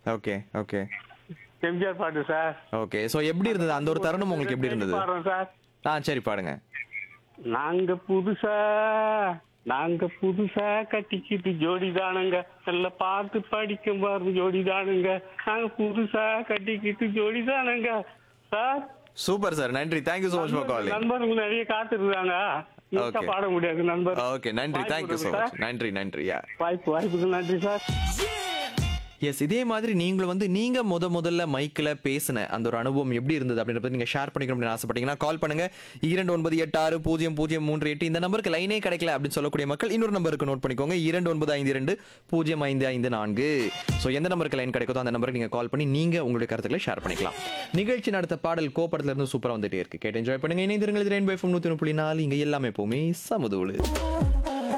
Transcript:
Okay okay MGR பாட்டு sir okay so எப்படி இருந்தது அந்த ஒரு தருணம் உங்களுக்கு எப்படி இருந்தது பாடுறோம் சார் ஆ சரி பாடுங்க நாங்க புதுசா நாங்க புதுசா கட்டிக்கிட்டு ஜோடி தானுங்க நல்ல பார்த்து படிக்கும் பாரு ஜோடி தானுங்க நாங்க புதுசா கட்டிக்கிட்டு ஜோடி தானுங்க சார் சூப்பர் சார் நன்றி thank you so much for calling நண்பர்கள் நிறைய காத்துருக்காங்க Okay. பாட முடியாது நண்பர் ஓகே நன்றி வாய்ப்பு தேங்க்யூ ஸோ கொடுங்க மச் நன்றி நன்றி யா வாய்ப்பு வாய்ப்புக்கு நன்றி சார் எஸ் இதே மாதிரி நீங்களும் வந்து நீங்க முத முதல்ல மைக்ல பேசின அந்த ஒரு அனுபவம் எப்படி இருந்தது அப்படின்றத நீங்க ஷேர் பண்ணிக்கணும் அப்படின்னு ஆசைப்பட்டீங்கன்னா கால் பண்ணுங்க இரண்டு ஒன்பது எட்டு ஆறு பூஜ்ஜியம் பூஜ்ஜியம் மூன்று எட்டு இந்த நம்பருக்கு லைனே கிடைக்கல அப்படின்னு சொல்லக்கூடிய மக்கள் இன்னொரு நம்பருக்கு நோட் பண்ணிக்கோங்க இரண்டு ஒன்பது ஐந்து இரண்டு பூஜ்ஜியம் ஐந்து ஐந்து நான்கு ஸோ எந்த நம்பருக்கு லைன் கிடைக்குதோ அந்த நம்பருக்கு நீங்க கால் பண்ணி நீங்க உங்களுடைய கருத்துக்களை ஷேர் பண்ணிக்கலாம் நிகழ்ச்சி நடத்த பாடல் கோப்படத்துல இருந்து சூப்பரா வந்துட்டே இருக்கு கேட்டு என்ஜாய் பண்ணுங்க இணைந்திருங்கள் இது ரெயின் பை ஃபோம் நூத்தி ஒன்று புள்ளி நாலு இங்க எல்லாமே எப்பவுமே சமுதோடு